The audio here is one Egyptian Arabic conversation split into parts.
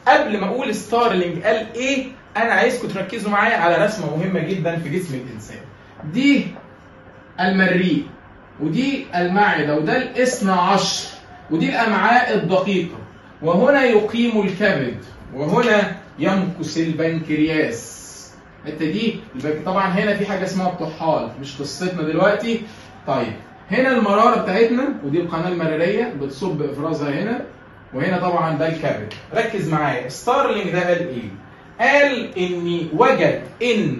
قبل ما اقول ستارلينج قال ايه انا عايزكم تركزوا معايا على رسمه مهمه جدا في جسم الانسان دي المريء ودي المعده وده الاثنى عشر ودي الامعاء الدقيقه وهنا يقيم الكبد وهنا يمكث البنكرياس الحته دي البنك... طبعا هنا في حاجه اسمها الطحال مش قصتنا دلوقتي طيب هنا المراره بتاعتنا ودي القناه المراريه بتصب افرازها هنا وهنا طبعا ده الكبد ركز معايا ستارلينج ده قال ايه قال اني وجد ان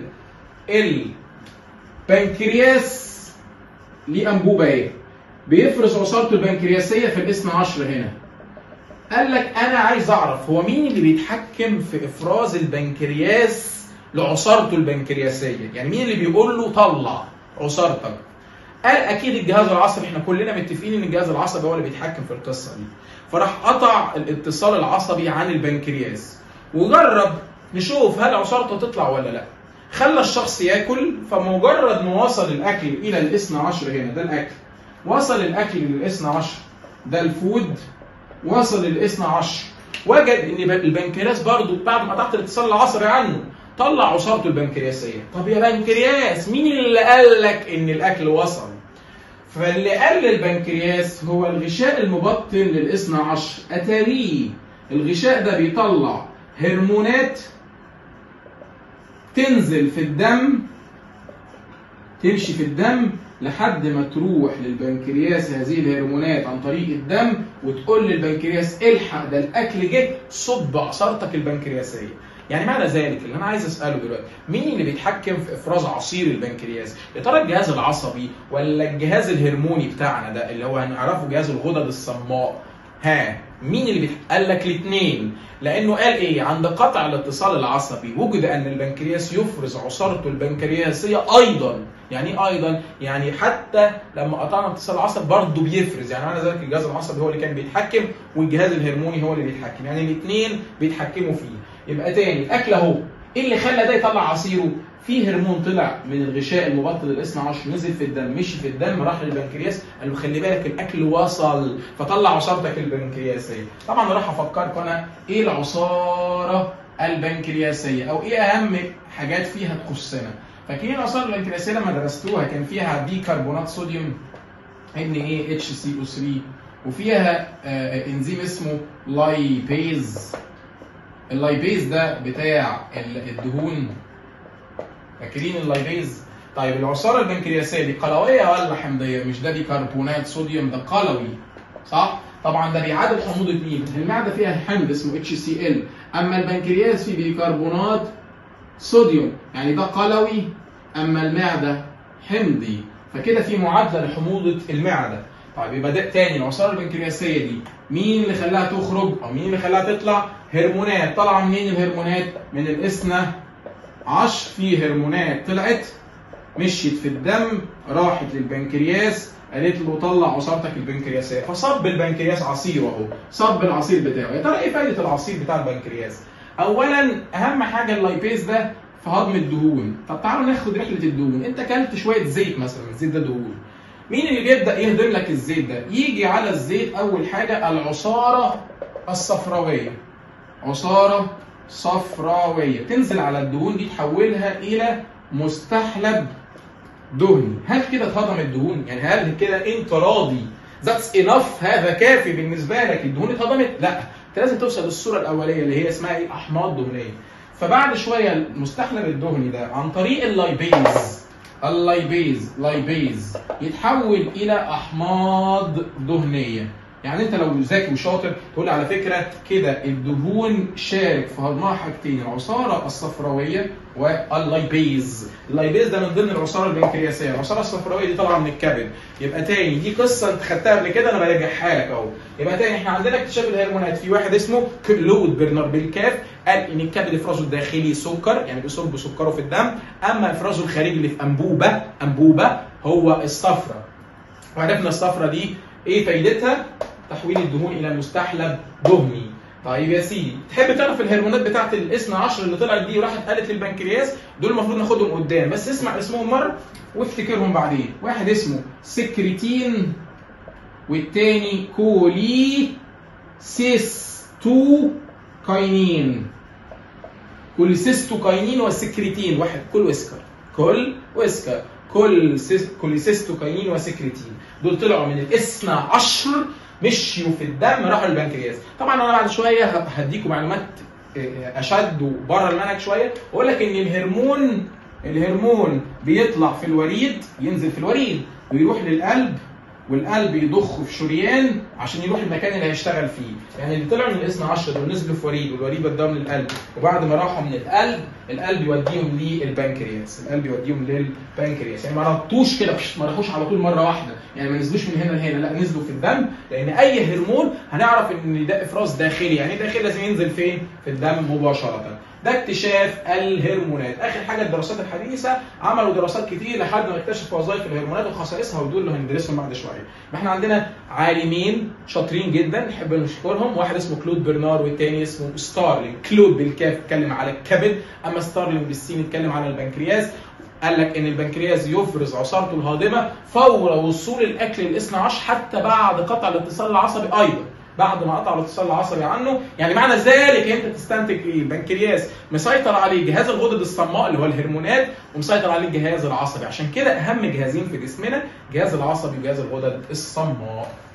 البنكرياس ليه انبوبه ايه بيفرز عصارته البنكرياسيه في الاثنى عشر هنا قال لك انا عايز اعرف هو مين اللي بيتحكم في افراز البنكرياس لعصارته البنكرياسيه يعني مين اللي بيقول له طلع عصارتك قال اكيد الجهاز العصبي احنا كلنا متفقين ان الجهاز العصبي هو اللي بيتحكم في القصه دي فراح قطع الاتصال العصبي عن البنكرياس وجرب نشوف هل عصارته تطلع ولا لا خلى الشخص ياكل فمجرد ما وصل الاكل الى الاثنى عشر هنا ده الاكل وصل الاكل للاثنى عشر ده الفود وصل للاثنى عشر وجد ان البنكرياس برضو بعد ما قطعت الاتصال العصبي عنه طلع عصارته البنكرياسيه طب يا بنكرياس مين اللي قال لك ان الاكل وصل فاللي قال للبنكرياس هو الغشاء المبطن للاثنى عشر اتاريه الغشاء ده بيطلع هرمونات تنزل في الدم تمشي في الدم لحد ما تروح للبنكرياس هذه الهرمونات عن طريق الدم وتقول للبنكرياس الحق ده الاكل جه صب عصارتك البنكرياسيه يعني معنى ذلك اللي انا عايز اساله دلوقتي مين اللي بيتحكم في افراز عصير البنكرياس يا ترى الجهاز العصبي ولا الجهاز الهرموني بتاعنا ده اللي هو هنعرفه جهاز الغدد الصماء ها مين اللي بيت... قال لك الاثنين لانه قال ايه عند قطع الاتصال العصبي وجد ان البنكرياس يفرز عصارته البنكرياسيه ايضا يعني ايه ايضا يعني حتى لما قطعنا الاتصال العصبي برضه بيفرز يعني معنى ذلك الجهاز العصبي هو اللي كان بيتحكم والجهاز الهرموني هو اللي بيتحكم يعني الاثنين بيتحكموا فيه يبقى تاني الاكل اهو ايه اللي خلى ده يطلع عصيره في هرمون طلع من الغشاء المبطن الاثنى عشر نزل في الدم مشي في الدم راح للبنكرياس قال له خلي بالك الاكل وصل فطلع عصارتك البنكرياسيه طبعا راح افكركم انا ايه العصاره البنكرياسيه او ايه اهم حاجات فيها تخصنا فاكرين العصاره البنكرياسيه لما درستوها كان فيها بيكربونات صوديوم ان ايه اتش سي او 3 وفيها آه انزيم اسمه لايبيز اللايبيز ده بتاع الدهون فاكرين اللايبيز طيب العصاره البنكرياسيه دي قلويه ولا حمضيه مش ده بيكربونات صوديوم ده قلوي صح طبعا ده بيعادل حموضه مين المعده فيها حمض اسمه اتش سي ال اما البنكرياس فيه بيكربونات صوديوم يعني ده قلوي اما المعده حمضي فكده في معادله لحموضه المعده طيب يبقى ده تاني العصاره البنكرياسيه دي مين اللي خلاها تخرج او مين اللي خلاها تطلع هرمونات طالعه منين الهرمونات من الاثنى عشر في هرمونات طلعت مشيت في الدم راحت للبنكرياس قالت له طلع عصارتك البنكرياسيه فصب البنكرياس عصير اهو صب العصير بتاعه يا ترى ايه فايده العصير بتاع البنكرياس اولا اهم حاجه اللايبيز ده في هضم الدهون طب تعالوا ناخد رحله الدهون انت اكلت شويه زيت مثلا الزيت ده دهون مين اللي بيبدا يهضم لك الزيت ده يجي على الزيت اول حاجه العصاره الصفراويه عصاره صفراويه تنزل على الدهون دي تحولها الى مستحلب دهني هل كده اتهضم الدهون يعني هل كده انت راضي ذاتس انف هذا كافي بالنسبه لك الدهون اتهضمت لا انت لازم توصل للصوره الاوليه اللي هي اسمها ايه احماض دهنيه فبعد شويه المستحلب الدهني ده عن طريق اللايبيز اللايبيز لايبيز يتحول الى احماض دهنيه يعني انت لو ذكي وشاطر تقول على فكره كده الدهون شارك في هضمها حاجتين العصاره الصفراويه واللايبيز اللايبيز ده من ضمن العصاره البنكرياسيه العصاره الصفراويه دي طالعه من الكبد يبقى تاني دي قصه انت خدتها قبل كده انا براجعها لك اهو يبقى تاني احنا عندنا اكتشاف الهرمونات في واحد اسمه كلود برنر بالكاف قال ان الكبد افرازه الداخلي سكر يعني بيصب سكره في الدم اما افرازه الخارجي اللي في انبوبه انبوبه هو الصفرة وعرفنا الصفرة دي ايه فايدتها تحويل الدهون الى مستحلب دهني طيب يا سيدي تحب تعرف الهرمونات بتاعت الاثنى عشر اللي طلعت دي وراحت قالت للبنكرياس دول المفروض ناخدهم قدام بس اسمع اسمهم مره وافتكرهم بعدين واحد اسمه سكريتين والتاني كولي سيس 2 كاينين كوليسيستوكاينين وسكريتين واحد كل ويسكر كل ويسكر كل سيس كوليسيستوكاينين وسكريتين دول طلعوا من الاثنى عشر مشيوا في الدم راحوا للبنكرياس طبعا انا بعد شويه هديكم معلومات اشد وبره المنهج شويه واقول لك ان الهرمون الهرمون بيطلع في الوريد ينزل في الوريد ويروح للقلب والقلب يضخه في شريان عشان يروح المكان اللي هيشتغل فيه يعني اللي طلعوا من الاثنى عشر دول نزلوا في وريد والوريد وداهم للقلب وبعد ما راحوا من القلب القلب يوديهم للبنكرياس القلب يوديهم للبنكرياس يعني ما نطوش كده ما راحوش على طول مره واحده يعني ما نزلوش من هنا لهنا لا نزلوا في الدم لان اي هرمون هنعرف ان ده افراز داخلي يعني داخلي لازم ينزل فين في الدم مباشره ده اكتشاف الهرمونات اخر حاجه الدراسات الحديثه عملوا دراسات كتير لحد ما اكتشفوا وظائف الهرمونات وخصائصها ودول اللي هندرسهم بعد شويه احنا عندنا عالمين شاطرين جدا نحب نشكرهم واحد اسمه كلود برنار والتاني اسمه ستارلينج كلود بالكاف اتكلم على الكبد اما ستارلينج بالسين اتكلم على البنكرياس قال لك ان البنكرياس يفرز عصارته الهاضمه فور وصول الاكل للاثنى عشر حتى بعد قطع الاتصال العصبي ايضا بعد ما قطع الاتصال العصبي عنه يعني معنى ذلك انت تستنتج ايه البنكرياس مسيطر عليه جهاز الغدد الصماء اللي هو الهرمونات ومسيطر عليه الجهاز العصبي عشان كده اهم جهازين في جسمنا جهاز العصبي وجهاز الغدد الصماء